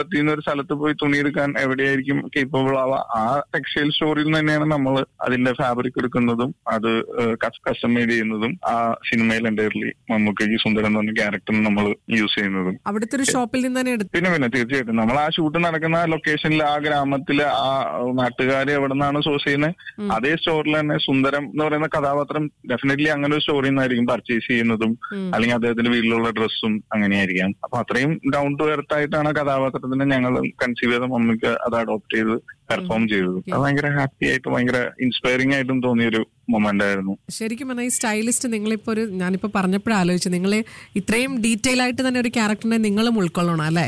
നിന്ന് ഒരു സ്ഥലത്ത് പോയി തുണിയെടുക്കാൻ എവിടെയായിരിക്കും കേപ്പബിൾ ആവുക ആ ടെക്സ്റ്റൈൽ സ്റ്റോറിൽ നിന്ന് തന്നെയാണ് നമ്മൾ അതിന്റെ ഫാബ്രിക് എടുക്കുന്നതും അത് കസ്റ്റം മെയ്ഡ് ചെയ്യുന്നതും ആ സിനിമയിൽ എൻ്റയർലി മമ്മൂക്കയ്ക്ക് സുന്ദരൻ എന്ന് പറഞ്ഞ ക്യാരക്ടറിന് നമ്മൾ യൂസ് ചെയ്യുന്നതും അവിടുത്തെ ഒരു ഷോപ്പിൽ നിന്ന് തന്നെ എടുത്തു പിന്നെ പിന്നെ തീർച്ചയായിട്ടും നമ്മൾ ആ ഷൂട്ട് നടക്കുന്ന ലൊക്കേഷനിൽ ആ ഗ്രാമത്തിലെ ആ നാട്ടുകാരെ എവിടെ നിന്നാണ് സോഴ്സ് ചെയ്യുന്നത് ഉം. അതേ സ്റ്റോറിൽ തന്നെ സുന്ദരം എന്ന് പറയുന്ന കഥാപാത്രം ഡെഫിനറ്റ്ലി അങ്ങനെ ഒരു സ്റ്റോറിൽ നിന്നായിരിക്കും പർച്ചേസ് ചെയ്യുന്നതും ഉം. അല്ലെങ്കിൽ അദ്ദേഹത്തിന്റെ വീട്ടിലുള്ള ഡ്രസ്സും അങ്ങനെയായിരിക്കാം അപ്പൊ അത്രയും ഡൗൺ ടു എർത്ത് ആയിട്ടാണ് ആ കഥാപാത്രത്തിനെ ഞങ്ങൾ കൺസീവ് ചെയ്ത മമ്മിക്ക് അത് അഡോപ്റ്റ് ചെയ്ത് പെർഫോം ചെയ്തത് അത് ഭയങ്കര ഹാപ്പി ആയിട്ടും ഭയങ്കര ഇൻസ്പയറിംഗ് ആയിട്ടും തോന്നിയൊരു മൊമെന്റ് ആയിരുന്നു ശരിക്കും പറഞ്ഞാൽ ഈ സ്റ്റൈലിസ്റ്റ് നിങ്ങളിപ്പോ ഒരു ഞാനിപ്പോ പറഞ്ഞപ്പോഴും ആലോചിച്ചു നിങ്ങൾ ഇത്രയും ഡീറ്റെയിൽ ആയിട്ട് തന്നെ ഒരു ക്യാരക്ടറിനെ നിങ്ങളും ഉൾക്കൊള്ളണം അല്ലേ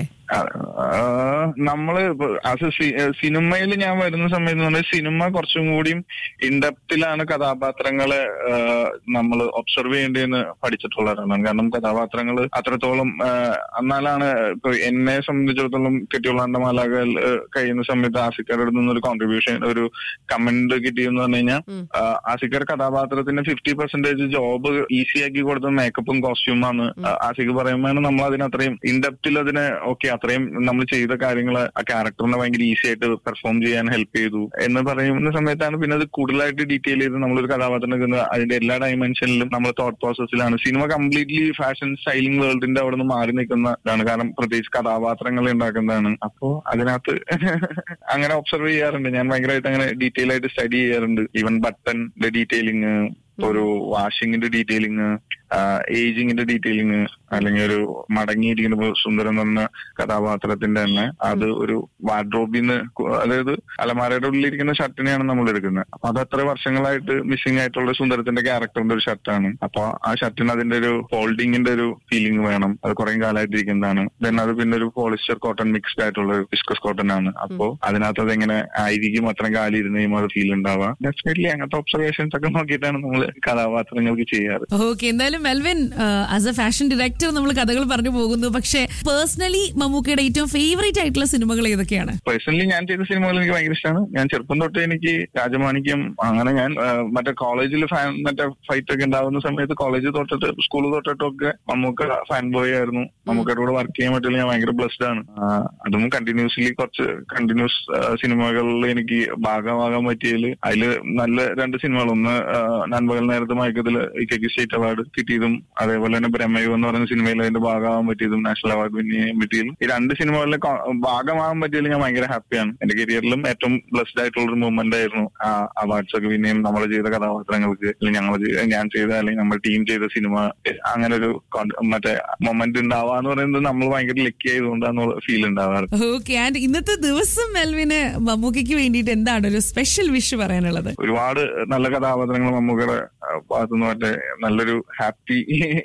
ആഹ് നമ്മള് ആസ് സിനിമയിൽ ഞാൻ വരുന്ന സമയത്ത് എന്ന് പറഞ്ഞാൽ സിനിമ കുറച്ചും കൂടിയും ഇൻഡെപ്തിലാണ് കഥാപാത്രങ്ങളെ നമ്മൾ ഒബ്സർവ് ചെയ്യേണ്ടതെന്ന് പഠിച്ചിട്ടുള്ളതാണ് കാരണം കഥാപാത്രങ്ങൾ അത്രത്തോളം ആഹ് എന്നാലാണ് ഇപ്പൊ എന്നെ സംബന്ധിച്ചിടത്തോളം കെട്ടിയുള്ളാണ്ട മാലാകൾ കഴിയുന്ന സമയത്ത് ആസിക്കാരുടെ നിന്നൊരു കോൺട്രിബ്യൂഷൻ ഒരു കമന്റ് കിട്ടിയെന്ന് പറഞ്ഞു കഴിഞ്ഞാൽ ഉം. ആസിക്കർ കഥാപാത്രത്തിന് ഫിഫ്റ്റി പെർസെന്റേജ് ജോബ് ഈസി ആക്കി കൊടുത്ത മേക്കപ്പും കോസ്റ്റ്യൂമാണ് ആസിക്ക് പറയുമ്പോൾ നമ്മൾ അതിന് അത്രയും ഇൻഡെപ്തിൽ അതിനെ ഓക്കെ അത്രയും നമ്മൾ ചെയ്ത കാര്യങ്ങൾ ആ ക്യാരക്ടറിനെ ഭയങ്കര ഈസി ആയിട്ട് പെർഫോം ചെയ്യാൻ ഹെൽപ്പ് ചെയ്തു എന്ന് പറയുന്ന സമയത്താണ് പിന്നെ അത് കൂടുതലായിട്ട് ഡീറ്റെയിൽ ചെയ്ത് നമ്മളൊരു കഥാപാത്രം എടുക്കുന്നത് അതിന്റെ എല്ലാ ഡയമെൻഷനിലും നമ്മൾ തോട്ട് പ്രോസസ്സിലാണ് സിനിമ കംപ്ലീറ്റ്ലി ഫാഷൻ സ്റ്റൈലിംഗ് വേൾഡിന്റെ അവിടെ നിന്ന് മാറി നിൽക്കുന്നതാണ് കാരണം പ്രത്യേകിച്ച് കഥാപാത്രങ്ങൾ ഉണ്ടാക്കുന്നതാണ് അപ്പോ അതിനകത്ത് അങ്ങനെ ഒബ്സർവ് ചെയ്യാറുണ്ട് ഞാൻ ഭയങ്കരമായിട്ട് അങ്ങനെ ഡീറ്റെയിൽ ആയിട്ട് സ്റ്റഡി ചെയ്യാറുണ്ട് ഈവൻ ബട്ടന്റെ ഡീറ്റെയിലിംഗ് ഒരു വാഷിങ്ങിന്റെ ഡീറ്റെയിലിംഗ് ഏജിങ്ങിന്റെ ഡീറ്റെയിലിംഗ് അല്ലെങ്കിൽ ഒരു മടങ്ങിയിരിക്കുന്ന ഇപ്പൊ സുന്ദരൻ എന്ന കഥാപാത്രത്തിന്റെ തന്നെ അത് ഒരു വാർഡ്രോബിൽ നിന്ന് അതായത് അലമാരയുടെ ഉള്ളിലിരിക്കുന്ന ഷർട്ടിനെയാണ് നമ്മൾ എടുക്കുന്നത് അപ്പൊ അത് അത്ര വർഷങ്ങളായിട്ട് മിസ്സിംഗ് ആയിട്ടുള്ള സുന്ദരത്തിന്റെ ക്യാരക്ടറിന്റെ ഒരു ഷർട്ടാണ് അപ്പൊ ആ ഷർട്ടിന് അതിന്റെ ഒരു ഫോൾഡിങ്ങിന്റെ ഒരു ഫീലിംഗ് വേണം അത് കുറെ കാലമായിട്ട് ഇരിക്കുന്നതാണ് ദെൻ അത് പിന്നെ ഒരു പോളിസ്റ്റർ കോട്ടൺ മിക്സ്ഡ് ആയിട്ടുള്ള ഒരു വിസ്കസ് കോട്ടൺ ആണ് അപ്പോ അതിനകത്ത് അത് എങ്ങനെ ആയിരിക്കും അത്രയും കാലം ഇരുന്ന് കഴിയുമ്പോൾ അത് ഫീൽ ഉണ്ടാവുക ഡെഫിനറ്റ്ലി അങ്ങനത്തെ ഒബ്സർവേഷൻസ് ഒക്കെ നോക്കിയിട്ടാണ് നമ്മൾ കഥാപാത്രങ്ങൾക്ക് ചെയ്യാറ് ഓക്കെ എന്തായാലും Melvin as a fashion director നമ്മൾ കഥകൾ പറഞ്ഞു പോകുന്നു പക്ഷേ പേഴ്സണലി മമ്മൂക്കയുടെ ഏറ്റവും ഫേവറേറ്റ് ആയിട്ടുള്ള സിനിമകൾ ഏതൊക്കെയാണ് പേഴ്സണലി ഞാൻ ചെയ്ത സിനിമകൾ എനിക്ക് ഭയങ്കര ഇഷ്ടമാണ് ഞാൻ ചെറുപ്പം തൊട്ട് എനിക്ക് രാജമാണിക്യം അങ്ങനെ ഞാൻ ആ, മറ്റേ കോളേജിൽ ഫാൻ മറ്റേ ഫൈറ്റ് ഒക്കെ ഉണ്ടാവുന്ന സമയത്ത് കോളേജ് തൊട്ടിട്ട് സ്കൂൾ തൊട്ടിട്ടൊക്കെ മമ്മൂക്ക ഫാൻ ബോയ് ആയിരുന്നു മമ്മൂക്കയുടെ കൂടെ വർക്ക് ചെയ്യാൻ പറ്റില്ല ഞാൻ ഭയങ്കര ബ്ലസ്ഡ് ആണ് ആ, അതും കണ്ടിന്യൂസ്ലി കുറച്ച് കണ്ടിന്യൂസ് സിനിമകളിൽ എനിക്ക് ഭാഗമാകാൻ പറ്റിയതിൽ അതിൽ നല്ല രണ്ട് സിനിമകൾ ഒന്ന് ആ, നൻപകൽ നേരത്തെ മയക്കത്തിൽ ഇക്കയ്ക്ക് സ്റ്റേറ്റ് അവാർഡ് കിട്ടിയതും അതേപോലെ തന്നെ ബ്രഹ്മയു എന്ന് പറയുന്ന സിനിമയിൽ അതിന്റെ ഭാഗമാകാൻ പറ്റിയതും നാഷണൽ അവാർഡ് വിൻ ചെയ്യാൻ പറ്റിയതും ഈ രണ്ട് സിനിമകളിലെ കൊ- ഭാഗമാകാൻ പറ്റിയതിൽ ഞാൻ ഭയങ്കര ഹാപ്പിയാണ് എന്റെ കരിയറിലും ഏറ്റവും ബ്ലസ്ഡ് ആയിട്ടുള്ള ഒരു മൂവ്മെന്റ് ആയിരുന്നു ആ അവാർഡ്സ് ഒക്കെ വിൻ ചെയ്യും നമ്മൾ ചെയ്ത കഥാപാത്രങ്ങൾക്ക് അല്ലെങ്കിൽ ഞങ്ങൾ ഞാൻ ചെയ്ത അല്ലെങ്കിൽ നമ്മൾ ടീം ചെയ്ത സിനിമ അങ്ങനെ ഒരു con- മറ്റേ മൊമെന്റ് ഉണ്ടാവാന്ന് പറയുന്നത് നമ്മൾ ഭയങ്കര ലക്കി ആയതുകൊണ്ടാണ് ഫീൽ ഉണ്ടാവാറ് ഓക്കെ ആൻഡ് ഇന്നത്തെ ദിവസം മെൽവിന് മമ്മൂക്കയ്ക്ക് വേണ്ടിയിട്ട് എന്താണ് ഒരു സ്പെഷ്യൽ വിഷ് പറയാനുള്ളത് ഒരുപാട് നല്ല കഥാപാത്രങ്ങൾ മമ്മൂക്കയുടെ ഭാഗത്തുനിന്ന് മറ്റേ നല്ലൊരു ഹാപ്പി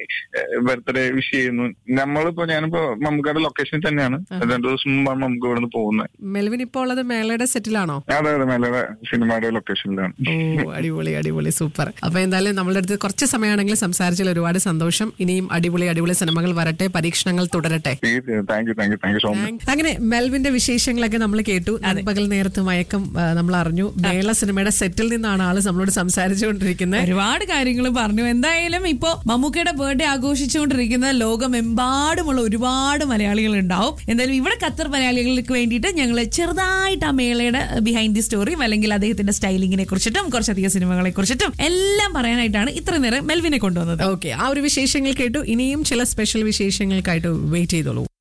ബർത്ത്ഡേ വിഷ് ചെയ്യുന്നു നമ്മളിപ്പോ ഞാനിപ്പോ മമ്മൂക്കയുടെ ലൊക്കേഷനിൽ തന്നെയാണ് രണ്ടു ദിവസം മുമ്പാണ് മമ്മൂക്ക ഇവിടെ നിന്ന് പോകുന്നത് മെൽവിൻ ഇപ്പോൾ ഉള്ളത് മേളയുടെ സെറ്റിലാണോ അതെ അതെ മേലെ സിനിമയുടെ ലൊക്കേഷനിലാണ് ഓ അടിപൊളി അടിപൊളി സൂപ്പർ അപ്പൊ എന്തായാലും നമ്മളുടെ അടുത്ത് കുറച്ച് സമയമാണെങ്കിൽ സംസാരിച്ചതിൽ ഒരുപാട് സന്തോഷം ഇനിയും അടിപൊളി അടിപൊളി സിനിമകൾ വരട്ടെ പരീക്ഷണങ്ങൾ തുടരട്ടെ തീർച്ചയായും thank you thank you thank you so much അങ്ങനെ മെൽവിന്റെ വിശേഷങ്ങളൊക്കെ നമ്മൾ കേട്ടു പകൽ നേരത്ത് മയക്കം ആ, നമ്മൾ അറിഞ്ഞു മേള സിനിമയുടെ സെറ്റിൽ നിന്നാണ് ആള് നമ്മളോട് സംസാരിച്ചുകൊണ്ടിരിക്കുന്നത് ഒരുപാട് കാര്യങ്ങൾ പറഞ്ഞു എന്തായാലും ഇപ്പോ മമ്മൂക്കയുടെ ബർത്ത്ഡേ ആഘോഷിച്ചുകൊണ്ടിരിക്കുന്ന ലോകമെമ്പാടുമുള്ള ഒരുപാട് മലയാളികൾ ഉണ്ടാവും എന്തായാലും ഇവിടെ ഖത്തർ മലയാളികൾക്ക് വേണ്ടിയിട്ട് ഞങ്ങൾ ചെറുതായിട്ട് ആ മേളയുടെ ബിഹൈൻഡ് ദി സ്റ്റോറിയും അല്ലെങ്കിൽ അദ്ദേഹത്തിന്റെ സ്റ്റൈലിങ്ങിനെ കുറിച്ചിട്ടും കുറച്ചധികം സിനിമകളെ കുറിച്ചിട്ടും എല്ലാം പറയാനായിട്ടാണ് ഇത്ര നേരം മെൽവിനെ കൊണ്ടുവന്നത് ഓക്കെ ആ ഒരു വിശേഷങ്ങൾ കേട്ടു ഇനിയും ചില സ്പെഷ്യൽ വിശേഷങ്ങൾക്കായിട്ട് വെയിറ്റ് ചെയ്തോളൂ